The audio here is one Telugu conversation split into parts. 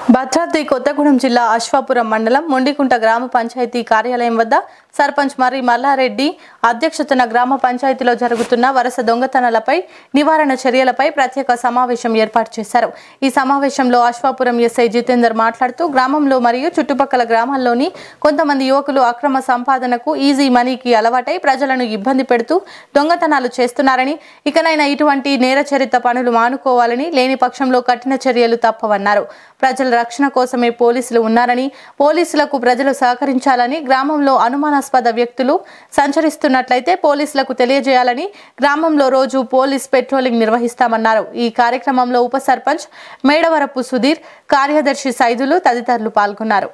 భద్రాద్రి కొత్తగూడెం జిల్లా అశ్వాపురం మండలం మొండికుంట గ్రామ పంచాయతీ కార్యాలయం వద్ద సర్పంచ్ మర్రి మల్లారెడ్డి అధ్యక్షతన గ్రామ పంచాయతీలో జరుగుతున్న వరుస దొంగతనాలపై నివారణ చర్యలపై ప్రత్యేక సమావేశం ఏర్పాటు చేశారు ఈ సమావేశంలో అశ్వాపురం ఎస్ఐ జితేందర్ మాట్లాడుతూ గ్రామంలో మరియు చుట్టుపక్కల గ్రామాల్లోని కొంతమంది యువకులు అక్రమ సంపాదనకు ఈజీ మనీకి అలవాటై ప్రజలను ఇబ్బంది పెడుతూ దొంగతనాలు చేస్తున్నారని ఇకనైనా ఇటువంటి నేరచరిత పనులు మానుకోవాలని లేని పక్షంలో కఠిన చర్యలు తప్పవన్నారు ప్రజల రక్షణ కోసమే పోలీసులు ఉన్నారని పోలీసులకు ప్రజలు సహకరించాలని గ్రామంలో అనుమానాస్పద వ్యక్తులు సంచరిస్తున్నట్లయితే పోలీసులకు తెలియజేయాలని గ్రామంలో రోజు పోలీస్ పెట్రోలింగ్ నిర్వహిస్తామన్నారు ఈ కార్యక్రమంలో ఉప సర్పంచ్ మేడవరపు సుధీర్ కార్యదర్శి సైదులు తదితరులు పాల్గొన్నారు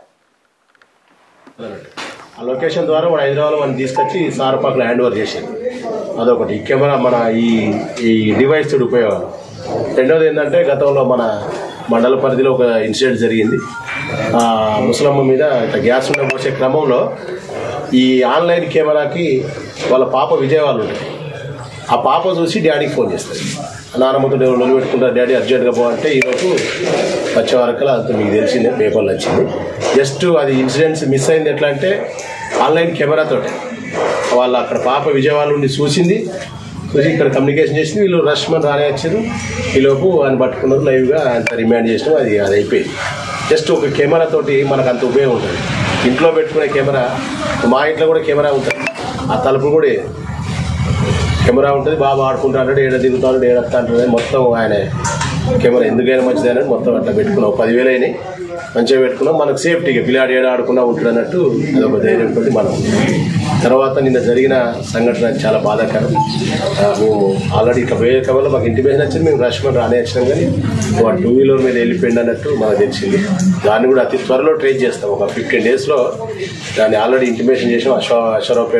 ఆ లొకేషన్ ద్వారా మన హైదరాబాద్ మనం తీసుకొచ్చి సారపాకులు హ్యాండ్ ఓవర్ చేసింది అదొకటి ఈ కెమెరా మన ఈ ఈ డివైస్ తోటి ఉపయోగం రెండవది ఏంటంటే గతంలో మన మండల పరిధిలో ఒక ఇన్సిడెంట్ జరిగింది ఆ ముసలమ్మ మీద ఇట్లా గ్యాస్ ఉండ పోసే క్రమంలో ఈ ఆన్లైన్ కెమెరాకి వాళ్ళ పాప విజయవాడలో ఉంటుంది ఆ పాప చూసి డాడీకి ఫోన్ చేస్తుంది నాన్నమ్మతో నేను నిలబెట్టుకుంటా డాడీ అర్జెంట్గా పో అంటే ఈరోజు వచ్చే వరకు అంత మీకు తెలిసిందే పేపర్లో వచ్చింది జస్ట్ అది ఇన్సిడెంట్స్ మిస్ అయింది ఎట్లా అంటే ఆన్లైన్ కెమెరాతోటి వాళ్ళు అక్కడ పాప విజయవాడ నుండి చూసింది చూసి ఇక్కడ కమ్యూనికేషన్ చేసింది వీళ్ళు రష్ మన రానే వచ్చారు ఈలోపు ఆయన పట్టుకున్నారు లైవ్గా అంత రిమాండ్ చేసినాం అది అది అయిపోయింది జస్ట్ ఒక కెమెరా తోటి మనకు అంత ఉపయోగం ఉంటుంది ఇంట్లో పెట్టుకునే కెమెరా మా ఇంట్లో కూడా కెమెరా ఉంటుంది ఆ తలుపు కూడా కెమెరా ఉంటుంది బాగా ఆడుకుంటాడు ఏడ దిగుతాడు ఏడ వస్తాడు మొత్తం ఆయన కెమెరా ఎందుకైనా మంచిది అని మొత్తం అట్లా పెట్టుకున్నాం పదివేలు అయినాయి మంచిగా పెట్టుకున్నాం మనకు సేఫ్టీగా పిల్లాడు ఏడ ఆడుకున్నా ఉంటాడు అన్నట్టు అదొక ధైర్యం ఉంటుంది మనం తర్వాత నిన్న జరిగిన సంఘటన చాలా బాధాకరం ఆ, మేము ఆల్రెడీ ఇట్లా పోయే కవర్లో మాకు ఇంటిమేషన్ వచ్చింది మేము రష్మన్ రానే వచ్చినాం కానీ వాడు టూ వీలర్ మీద వెళ్ళిపోయింది అన్నట్టు మనకు తెలిసింది దాన్ని కూడా అతి త్వరలో ట్రేస్ చేస్తాం ఒక ఫిఫ్టీన్ డేస్లో దాన్ని ఆల్రెడీ ఇంటిమేషన్ చేసాం అశ్వ అశ్వరావు